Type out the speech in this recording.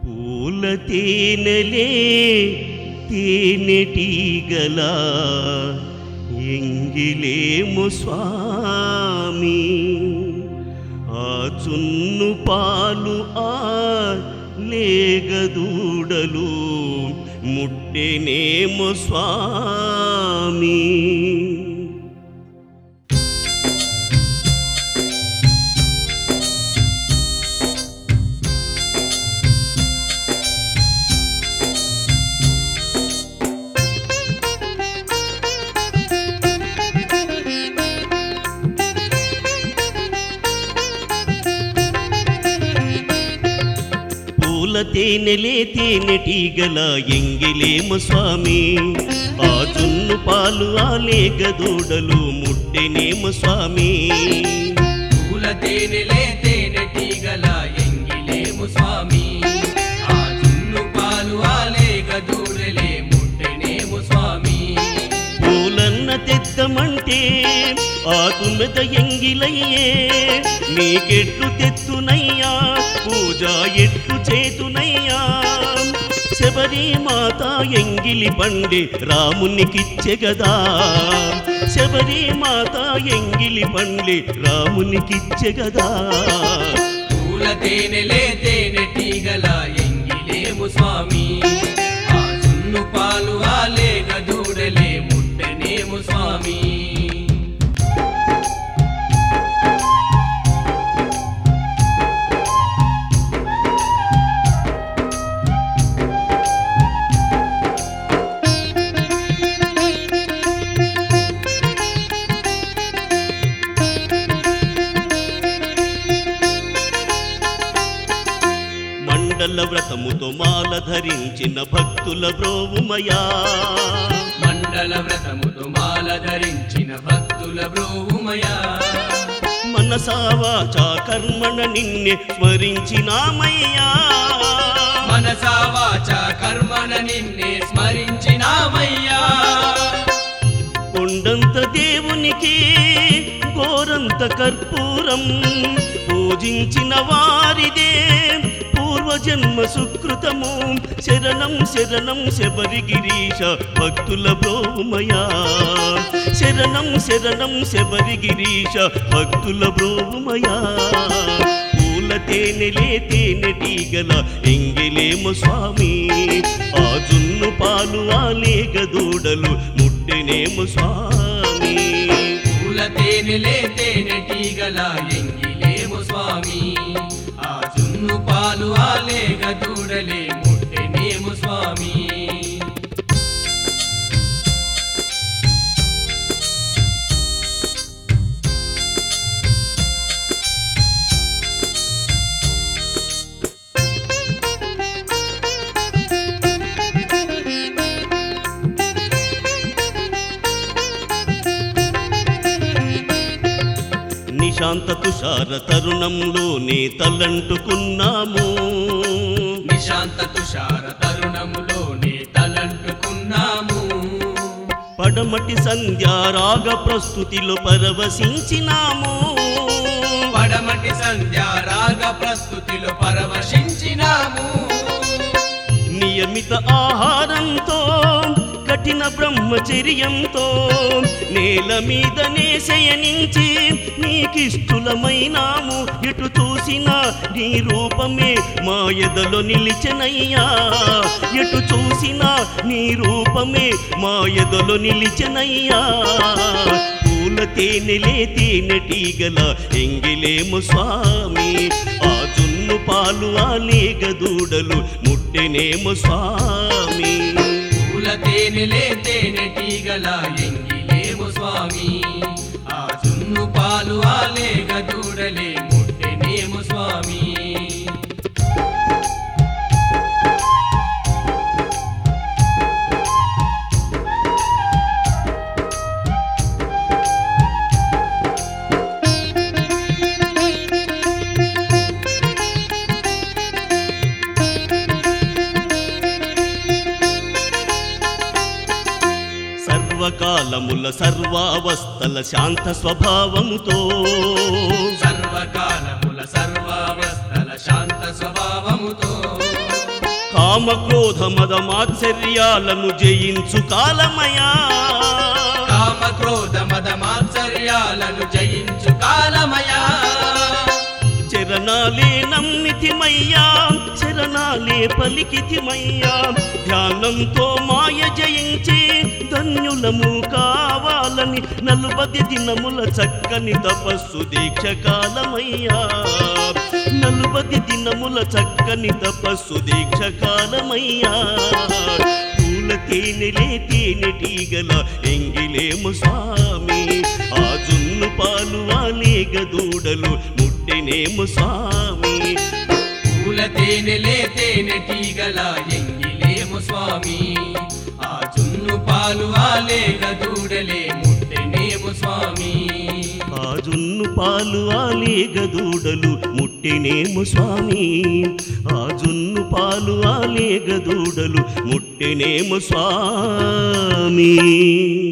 పూల తేనెలే తేనెటీగల ఎంగిలేము స్వామి ఆ చున్ను పాలు ఆ లేగదూడలు ముట్టెనేమో స్వామి పూల తేనెలే తేనెటీగల ఎంగిలేము స్వామి ఆ జున్ను పాలు ఆ లేగదూడలు ముట్టెనేము స్వామి పూల తేనెలే తేనెటీగల ఎంగిలేము స్వామి ఆ జున్ను పాలు ఆలేగ దూడలే ముట్టెనేము స్వామి పూలన్న తెత్తమంటే ఆ తుమ్మెద ఎంగిలయ్యే నీకెట్లు తెత్తునయ్యా పూజ ఎట్లు చేతునయ్యా శబరి మాత ఎంగిలి పండి రామునికిచ్చే గదా శబరి మాత ఎంగిలి పండి రామునికిచ్చే గదా పూల తేనెలే తేనెటీగల ఎంగిలేము స్వామి ఆ జున్ను పాలు ఆలేగ దూడలే ముట్టెనేము స్వామి మండల వ్రతముతో మాల ధరించిన భక్తుల బ్రోవుమయా మండల వ్రతముతో మాల ధరించిన భక్తుల బ్రోవుమయా మనసావాచా కర్మణ నిన్నే స్మరించినామయ్యా మనసా వాచ కర్మణ నిన్నే స్మరించినామయ్యా కొండంత దేవునికి గోరంత కర్పూరం పూజించిన వారిదే పూర్వజన్మ సుకృతము శరణం శరణం శబరిగిరీశ భక్తుల బ్రోమయా శరణం శరణం శబరిగిరీశ భక్తుల బ్రోమయా పూల తేనెలే తేనెటీగల ఎంగిలేము స్వామి ఆ జున్ను పాలు ఆ లేగదూడలు ముట్టెనేము స్వామి పూల తేనెలే తేనెటీగల ఎంగిలేము స్వామి ఆ జున్ను పాలు ఆలేగ దూడలే ముట్టెనేము స్వామి నిశాంత తుషార తరుణంలోనే తలంటుకున్నాము నిశాంత తుషార తరుణములోనే తలంటుకున్నాము పడమటి సంధ్యారాగ ప్రస్తుతిలో పరవశించినాము పడమటి సంధ్య రాగ ప్రస్తుతిలో పరవశించినాము నియమిత ఆహారంతో కఠిన బ్రహ్మచర్యంతో నేల మీదనే శయనించి నీకిష్టులమైనాము ఎటు చూసినా నీ రూపమే మా ఎదలో నిలిచెనయ్యా ఎటు చూసినా నీ రూపమే మా ఎదలో నిలిచెనయ్యా పూల తేనెలే తేనెటీగల ఎంగిలేము స్వామి ఆ జున్ను పాలు ఆ లేగదూడలు ముట్టెనేము స్వామి పూల తేనెలే తేనెటీగల ఎంగిలేము స్వామి ఆ జున్ను పాలు ఆలేగ దూడలే ముట్టెనేము స్వామి సర్వకాలముల సర్వావస్థల శాంత స్వభావముతో సర్వకాలముల సర్వావస్థల శాంత స్వభావముతో కామ క్రోధ మద మాత్సర్యాలను జయించు కాలమయా కామ క్రోధ మద మాత్సర్యాలను జయించు కాలమయా చరణాలే నమ్మితిమయ్యా చరణాలే పలికితిమయ్యా ధ్యానంతో మాయ జయించే ధన్యులము కావాలని నలుబది దినముల చక్కని తపస్సు దీక్ష కాలమయ్యా నలుబది దినముల చక్కని తపస్సు దీక్ష కాలమయ్యా పూల తేనెలే తేనెటీగల ఎంగిలేము స్వామి ఆ జున్ను పాలు ఆలేగ దూడలు ముట్టెనేము స్వామి పూల తేనెలే తేనెటీగల ఎంగిలేము స్వామి ఆ జున్ను పాలు ఆలేగ దూడలే ముట్టెనేము స్వామి ఆ జున్ను పాలు ఆలేగ దూడలు ముట్టెనేము స్వామి ఆ జున్ను పాలు ఆలేగ దూడలు ముట్టెనేము స్వామి